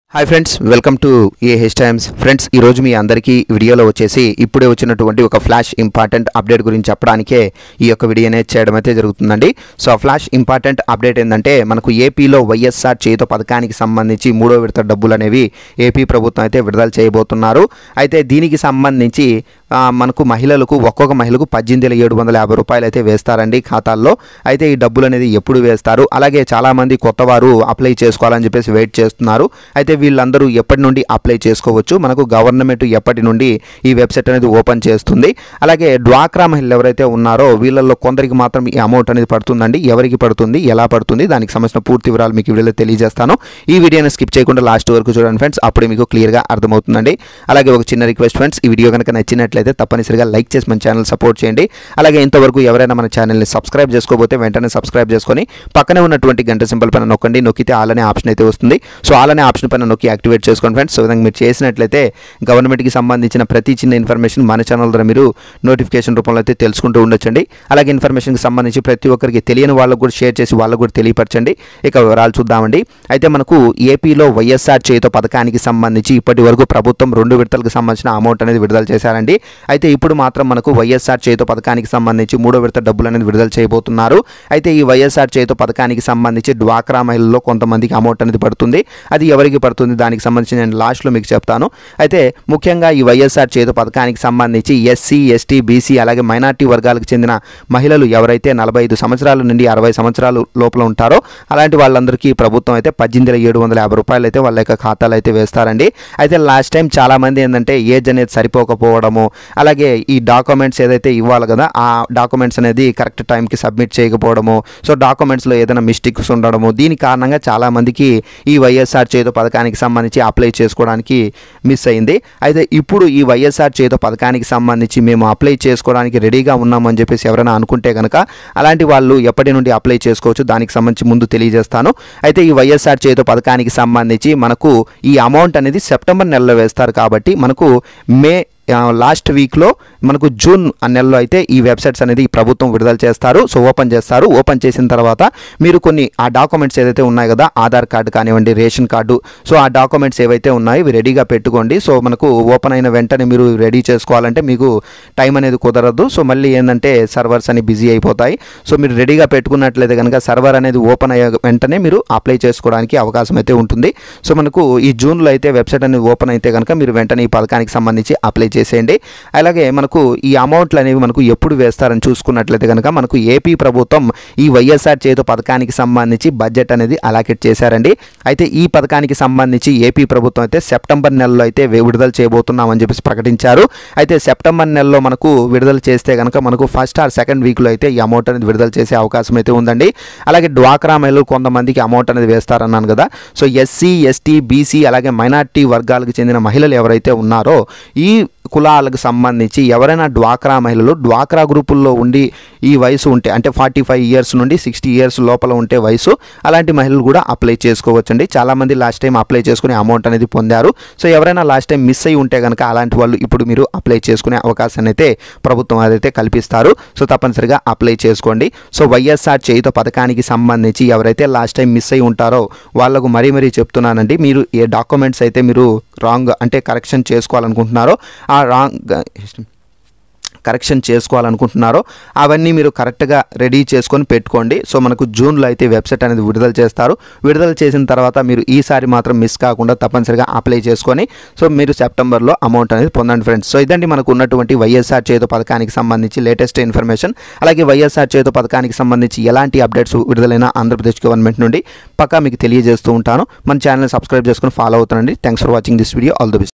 hi friends welcome to A H Times friends ఈ రోజు మీ అందరికీ వీడియోలో వచ్చేసి ఇప్పుడే వచ్చినటువంటి ఒక ఫ్లాష్ ఇంపార్టెంట్ అప్డేట్ గురించి చెప్పడానికే ఈ యొక్క వీడియో అనేది చేయడం అయితే జరుగుతుందండి సో ఆ ఫ్లాష్ ఇంపార్టెంట్ అప్డేట్ ఏంటంటే మనకు ఏపీలో వైఎస్ఆర్ చేతో పథకానికి సంబంధించి మూడో విడత డబ్బులు అనేవి ఏపీ ప్రభుత్వం అయితే విడుదల చేయబోతున్నారు అయితే దీనికి సంబంధించి ఆ, మనకు మహిళలకు ఒక్కొక్క మహిళకు పద్దెనిమిది వేల ఏడు వందల యాభై రూపాయలు అయితే వేస్తారండి ఖాతాల్లో అయితే ఈ డబ్బులు అనేది ఎప్పుడు వేస్తారు అలాగే చాలామంది కొత్త వారు అప్లై చేసుకోవాలని చెప్పేసి వెయిట్ చేస్తున్నారు అయితే వీళ్ళందరూ ఎప్పటి నుండి అప్లై చేసుకోవచ్చు మనకు గవర్నమెంట్ ఎప్పటి నుండి ఈ వెబ్సైట్ అనేది ఓపెన్ చేస్తుంది అలాగే డ్వాక్రా మహిళలు ఎవరైతే ఉన్నారో వీళ్ళల్లో కొందరికి మాత్రం ఈ అమౌంట్ అనేది పడుతుందండి ఎవరికి పడుతుంది ఎలా పడుతుంది దానికి సంబంధించిన పూర్తి వివరాలు మీకు ఈ వీడియోలో తెలియజేస్తాను ఈ వీడియోని స్కిప్ చేయకుండా లాస్ట్ వరకు చూడండి ఫ్రెండ్స్ అప్పుడే మీకు క్లియర్గా అర్థమవుతుందండి అలాగే ఒక చిన్న రిక్వెస్ట్ ఫ్రెండ్స్ ఈ వీడియో కనుక నచ్చినట్లయితే తప్పనిసరిగా లైక్ చేసి మన ఛానల్ సపోర్ట్ చేయండి అలాగే ఇంతవరకు ఎవరైనా మన ఛానల్ని సబ్స్క్రైబ్ చేసుకోకపోతే వెంటనే సబ్స్క్రైబ్ చేసుకొని పక్కనే ఉన్నటువంటి గంట సింబల్ పైన నొక్కండి నొక్కితే ఆల్ అనే ఆప్షన్ అయితే వస్తుంది సో ఆల్ అనే ఆప్షన్ పైన నొక్కి యాక్టివేట్ చేసుకోండి ఫ్రెండ్స్ సో విధంగా మీరు చేసినట్లయితే గవర్నమెంట్కి సంబంధించిన ప్రతి చిన్న ఇన్ఫర్మేషన్ మన ఛానల్ ద్వారా మీరు నోటిఫికేషన్ రూపంలో అయితే తెలుసుకుంటూ ఉండొచ్చండి అలాగే ఇన్ఫర్మేషన్కి సంబంధించి ప్రతి ఒక్కరికి తెలియని వాళ్ళకు కూడా షేర్ చేసి వాళ్ళకు కూడా తెలియపరచండి ఇక వివరాలు చూద్దామండి అయితే మనకు ఏపీలో వైఎస్ఆర్ చేతో పథకానికి సంబంధించి ఇప్పటి వరకు ప్రభుత్వం రెండు విడతలకు సంబంధించిన అమౌంట్ అనేది విడుదల చేశారండి అయితే ఇప్పుడు మాత్రం మనకు వైఎస్ఆర్ చేతో పథకానికి సంబంధించి మూడో విడత డబ్బులు అనేది విడుదల చేయబోతున్నారు అయితే ఈ వైఎస్ఆర్ చేతో పథకానికి సంబంధించి డ్వాక్రా మహిళల్లో కొంతమందికి అమౌంట్ అనేది పడుతుంది అది ఎవరికి పడుతుంది దానికి సంబంధించి నేను లాస్ట్లో మీకు చెప్తాను అయితే ముఖ్యంగా ఈ వైఎస్ఆర్ చేతో పథకానికి సంబంధించి ఎస్సీ ఎస్టీ బీసీ అలాగే మైనార్టీ వర్గాలకు చెందిన మహిళలు ఎవరైతే నలభై ఐదు సంవత్సరాల నుండి అరవై సంవత్సరాలు లోపల ఉంటారో అలాంటి వాళ్ళందరికీ ప్రభుత్వం అయితే పద్దెనిమిది వేల ఏడు వందల యాభై రూపాయలు అయితే వాళ్ళ యొక్క ఖాతాలు అయితే వేస్తారండి అయితే లాస్ట్ టైం చాలామంది ఏంటంటే ఏజ్ అనేది సరిపోకపోవడము అలాగే ఈ డాక్యుమెంట్స్ ఏదైతే ఇవ్వాలి కదా ఆ డాక్యుమెంట్స్ అనేది కరెక్ట్ టైంకి సబ్మిట్ చేయకపోవడము సో డాక్యుమెంట్స్లో ఏదైనా మిస్టేక్స్ ఉండడము దీని కారణంగా చాలామందికి ఈ వైఎస్ఆర్ చేతో పథకానికి సంబంధించి అప్లై చేసుకోవడానికి మిస్ అయింది అయితే ఇప్పుడు ఈ వైఎస్ఆర్ చేతో పథకానికి సంబంధించి మేము అప్లై చేసుకోవడానికి రెడీగా ఉన్నామని చెప్పేసి ఎవరైనా అనుకుంటే కనుక అలాంటి వాళ్ళు ఎప్పటి నుండి అప్లై చేసుకోవచ్చు దానికి సంబంధించి ముందు తెలియజేస్తాను అయితే ఈ వైఎస్ఆర్ చేతో పథకానికి సంబంధించి మనకు ఈ అమౌంట్ అనేది సెప్టెంబర్ నెలలో వేస్తారు కాబట్టి మనకు మే ఆ, లాస్ట్ వీక్లో మనకు జూన్ ఆ నెలలో అయితే ఈ వెబ్సైట్స్ అనేది ఈ ప్రభుత్వం విడుదల చేస్తారు సో ఓపెన్ చేస్తారు ఓపెన్ చేసిన తర్వాత మీరు కొన్ని ఆ డాక్యుమెంట్స్ ఏదైతే ఉన్నాయి కదా ఆధార్ కార్డు కానివ్వండి రేషన్ కార్డు సో ఆ డాక్యుమెంట్స్ ఏవైతే ఉన్నాయో ఇవి రెడీగా పెట్టుకోండి సో మనకు ఓపెన్ అయిన వెంటనే మీరు రెడీ చేసుకోవాలంటే మీకు టైం అనేది కుదరదు సో మళ్ళీ ఏంటంటే సర్వర్స్ అని బిజీ అయిపోతాయి సో మీరు రెడీగా పెట్టుకున్నట్లయితే కనుక సర్వర్ అనేది ఓపెన్ అయ్యే వెంటనే మీరు అప్లై చేసుకోవడానికి అవకాశం అయితే ఉంటుంది సో మనకు ఈ జూన్లో అయితే వెబ్సైట్ అనేది ఓపెన్ అయితే కనుక మీరు వెంటనే ఈ పథకానికి సంబంధించి అప్లై చేసేయండి అలాగే మనకు ఈ అమౌంట్లు అనేవి మనకు ఎప్పుడు వేస్తారని చూసుకున్నట్లయితే కనుక మనకు ఏపీ ప్రభుత్వం ఈ వైఎస్ఆర్ చేతో పథకానికి సంబంధించి బడ్జెట్ అనేది అలాకేట్ చేశారండి అయితే ఈ పథకానికి సంబంధించి ఏపీ ప్రభుత్వం అయితే సెప్టెంబర్ నెలలో అయితే వే- విడుదల చేయబోతున్నామని చెప్పేసి ప్రకటించారు అయితే సెప్టెంబర్ నెలలో మనకు విడుదల చేస్తే కనుక మనకు ఫస్ట్ ఆర్ సెకండ్ వీక్లో అయితే ఈ అమౌంట్ అనేది విడుదల చేసే అవకాశం అయితే ఉందండి అలాగే డ్వాక్రా మహిళలు కొంతమందికి అమౌంట్ అనేది వేస్తారన్నాను కదా సో ఎస్సీ ఎస్టీ బీసీ అలాగే మైనార్టీ వర్గాలకు చెందిన మహిళలు ఎవరైతే ఉన్నారో ఈ కులాలకు సంబంధించి ఎవరైనా డ్వాక్రా మహిళలు డ్వాక్రా గ్రూపుల్లో ఉండి ఈ వయసు ఉంటే అంటే ఫార్టీ ఫైవ్ ఇయర్స్ నుండి సిక్స్టీ ఇయర్స్ లోపల ఉంటే వయసు అలాంటి మహిళలు కూడా అప్లై చేసుకోవచ్చండి చాలామంది లాస్ట్ టైం అప్లై చేసుకునే అమౌంట్ అనేది పొందారు సో ఎవరైనా లాస్ట్ టైం మిస్ అయి ఉంటే కనుక అలాంటి వాళ్ళు ఇప్పుడు మీరు అప్లై చేసుకునే అవకాశాన్ని అయితే ప్రభుత్వం అదైతే కల్పిస్తారు సో తప్పనిసరిగా అప్లై చేసుకోండి సో వైఎస్ఆర్ చేయుత పథకానికి సంబంధించి ఎవరైతే లాస్ట్ టైం మిస్ అయి ఉంటారో వాళ్ళకు మరీ మరీ చెప్తున్నానండి మీరు ఏ డాక్యుమెంట్స్ అయితే మీరు రాంగ్ అంటే కరెక్షన్ చేసుకోవాలనుకుంటున్నారో ఆ రాంగ్ కరెక్షన్ చేసుకోవాలనుకుంటున్నారో అవన్నీ మీరు కరెక్ట్గా రెడీ చేసుకొని పెట్టుకోండి సో మనకు జూన్లో అయితే వెబ్సైట్ అనేది విడుదల చేస్తారు విడుదల చేసిన తర్వాత మీరు ఈసారి మాత్రం మిస్ కాకుండా తప్పనిసరిగా అప్లై చేసుకొని సో మీరు సెప్టెంబర్లో అమౌంట్ అనేది పొందండి ఫ్రెండ్స్ సో ఇదండి మనకు ఉన్నటువంటి వైఎస్ఆర్ చేతు పథకానికి సంబంధించి లేటెస్ట్ ఇన్ఫర్మేషన్ అలాగే వైఎస్ఆర్ చేతు పథకానికి సంబంధించి ఎలాంటి అప్డేట్స్ విడుదలైన ఆంధ్రప్రదేశ్ గవర్నమెంట్ నుండి పక్కా మీకు తెలియజేస్తూ ఉంటాను మన ఛానల్ సబ్స్క్రైబ్ చేసుకొని ఫాలో అవుతానండి thanks for watching this video all the best